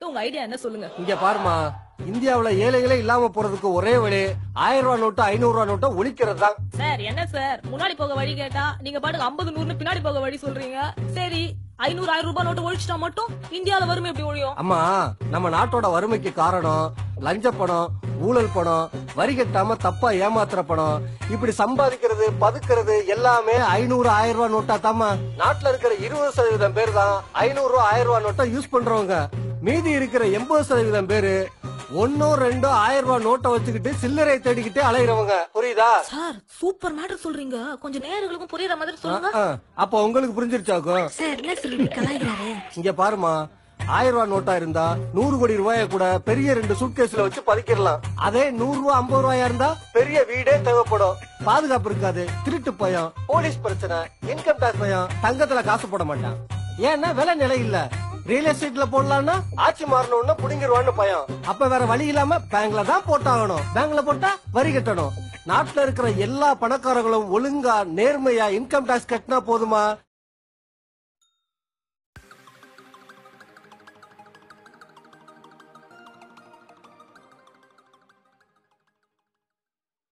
உங்க ஐடியா என்ன சொல்லுங்க இங்க பாருமா இந்தியாவுல ஏழைகளே இல்லாம போறதுக்கு ஒரே வழி ஆயிரம் ரூபாய் நோட்டு ஐநூறு ரூபாய் நோட்டை ஒழிக்கிறது தான் சார் என்ன சார் முன்னாடி போக வழி கேட்டா நீங்க பாட்டுக்கு ஐம்பது நூறுன்னு பின்னாடி போக வழி சொல்றீங்க சரி ஐநூறு ஆயிரம் ரூபாய் நோட்டு ஒழிச்சிட்டா மட்டும் இந்தியால வறுமை எப்படி ஒழியும் அம்மா நம்ம நாட்டோட வறுமைக்கு காரணம் லஞ்ச பணம் ஊழல் பணம் வரி கட்டாம தப்பா ஏமாத்துற பணம் இப்படி சம்பாதிக்கிறது பதுக்கிறது எல்லாமே ஐநூறு ஆயிரம் ரூபாய் நோட்டா தாமா நாட்டுல இருக்கிற இருபது சதவீதம் பேர் தான் ஐநூறு ரூபாய் ஆயிரம் ரூபாய் நோட்டை யூஸ் பண்றவங்க மீதி இருக்கிற எண்பது சதவீதம் பேரு ஒன்னோ ரெண்டோ ஆயிரம் ரூபாய் நோட்டை வச்சுக்கிட்டு சில்லறை தேடிக்கிட்டே அலையிறவங்க புரியுதா சார் சூப்பர் மேட்டர் சொல்றீங்க கொஞ்சம் நேர்களுக்கும் புரியுற மாதிரி சொல்லுங்க ஆ, அப்ப உங்களுக்கு புரிஞ்சிருச்சாக்கும் சார் என்ன சொல்லி கலாய்கிறாரு இங்க பாருமா ஆயிரம் ரூபாய் நோட்டா இருந்தா நூறு கோடி ரூபாய கூட பெரிய ரெண்டு சூட்கேஸ்ல வச்சு பதிக்கிடலாம் அதே நூறு ரூபாய் ஐம்பது ரூபாயா இருந்தா பெரிய வீடே தேவைப்படும் பாதுகாப்பு இருக்காது திருட்டு பயம் போலீஸ் பிரச்சனை இன்கம் டாக்ஸ் பயம் தங்கத்துல காசு போட மாட்டான் ஏன்னா விலை நிலை இல்ல ரியல் எஸ்டேட்ல போடலாம்னா ஆட்சி மாறணும்னா புடிங்கிருவான்னு பயம் அப்ப வேற வழி இல்லாம பேங்க்ல தான் போட்டாகணும் பேங்க்ல போட்டா வரி கட்டணும் நாட்டுல இருக்கிற எல்லா பணக்காரங்களும் ஒழுங்கா நேர்மையா இன்கம் டாக்ஸ் கட்டினா போதுமா